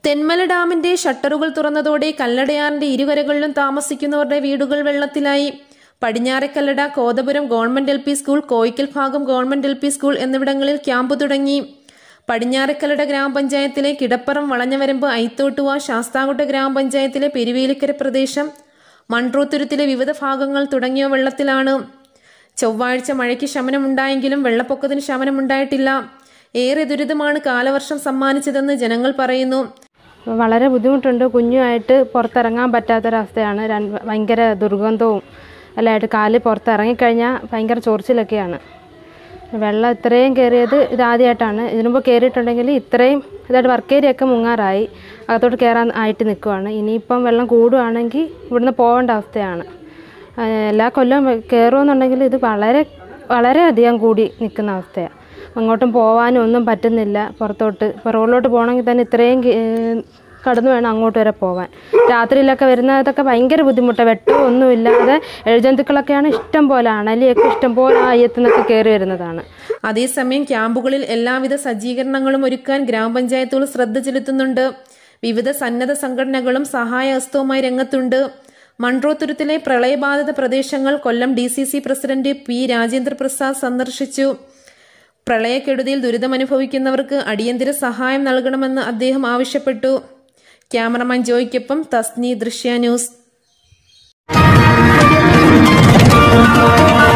തെന്മല ഡാമിന്റെ ഷട്ടറുകൾ തുറന്നതോടെ കല്ലടയാറിന്റെ ഇരുകരകളിലും താമസിക്കുന്നവരുടെ വീടുകൾ വെള്ളത്തിലായി Padinjarekallada Kothapuram government L P school Koyikkal ഭാഗം ഗവൺമെന്റ് എൽ പി സ്കൂൾ എന്നിവിടങ്ങളിൽ ക്യാമ്പ് തുടങ്ങി പടിഞ്ഞാറക്കല്ലട ഗ്രാമപഞ്ചായത്തിലെ കിടപ്പറം വളഞ്ഞവരമ്പ് ഐത്തോട്ടുവ ശാസ്താംകോട്ട ഗ്രാമപഞ്ചായത്തിലെ പെരുവേലിക്കര പ്രദേശം മൺട്രോത്തുരുത്തിലെ വിവിധ ഭാഗങ്ങൾ തുടങ്ങിയ വെള്ളത്തിലാണ് ചൊവ്വാഴ്ച മഴയ്ക്ക് ശമനമുണ്ടായെങ്കിലും വെള്ളപ്പൊക്കത്തിന് ശമനമുണ്ടായിട്ടില്ല ഏറെ ദുരിതമാണ് കാലവർഷം സമ്മാനിച്ചതെന്ന് ജനങ്ങൾ പറയുന്നു വളരെ ബുദ്ധിമുട്ടുണ്ട് കുഞ്ഞുമായിട്ട് പുറത്തിറങ്ങാൻ പറ്റാത്തൊരവസ്ഥയാണ് രണ്ട് ഭയങ്കര ദുർഗന്ധവും എല്ലാം ആയിട്ട് കാല് പുറത്തിറങ്ങിക്കഴിഞ്ഞാൽ ഭയങ്കര ചൊറിച്ചിലൊക്കെയാണ് വെള്ളം ഇത്രയും കയറിയത് ഇതാദ്യമായിട്ടാണ് ഇതിനുമ്പോൾ കയറിയിട്ടുണ്ടെങ്കിൽ ഇത്രയും ഇതായിട്ട് വർക്ക് ഏരിയ ഒക്കെ മുങ്ങാറായി അകത്തോട്ട് കയറാൻ ആയിട്ട് നിൽക്കുവാണ് ഇനിയിപ്പം വെള്ളം കൂടുവാണെങ്കിൽ ഇവിടുന്ന് പോകേണ്ട അവസ്ഥയാണ് ആ, എല്ലാ കൊല്ലവും കയറുമെന്നുണ്ടെങ്കിൽ ഇത് വളരെ വളരെയധികം കൂടി നിൽക്കുന്ന അവസ്ഥയാണ് അങ്ങോട്ടും പോകാനും ഒന്നും പറ്റുന്നില്ല പുറത്തോട്ട് ഇപ്പോൾ റോഡിലോട്ട് പോകണമെങ്കിൽ തന്നെ ഇത്രയും കി- ഏഹ് കടന്നു വേണം അങ്ങോട്ട് വരെ പോകാൻ രാത്രിയിലൊക്കെ വരുന്നതൊക്കെ ഭയങ്കര ബുദ്ധിമുട്ടാണ് വെട്ടവും ഒന്നും ഇല്ലാതെ എഴുജന്തുക്കളൊക്കെയാണ് ഇഷ്ടം പോലെ അണലിയൊക്കെ ഇഷ്ടം പോലെ ആ അയ്യത്തുനിന്നൊക്കെ കയറി വരുന്നതാണ് അതേസമയം ക്യാമ്പുകളിൽ എല്ലാവിധ സജ്ജീകരണങ്ങളും ഒരുക്കാൻ ഗ്രാമപഞ്ചായത്തുകൾ ശ്രദ്ധ ചെലുത്തുന്നുണ്ട് വിവിധ സന്നദ്ധ സംഘടനകളും സഹായഹസ്തവുമായി രംഗത്തുണ്ട് മൺട്രോത്തുരുത്തിലെ പ്രളയബാധിത പ്രദേശങ്ങൾ Kollam D C C president P Rajendra Prasad സന്ദർശിച്ചു പ്രളയക്കെടുതിയിൽ ദുരിതമനുഭവിക്കുന്നവർക്ക് അടിയന്തര സഹായം നൽകണമെന്ന് അദ്ദേഹം ആവശ്യപ്പെട്ടു ക്യാമറമാൻ ജോയ്ക്കൊപ്പം തസ്നി ദൃശ്യ ന്യൂസ്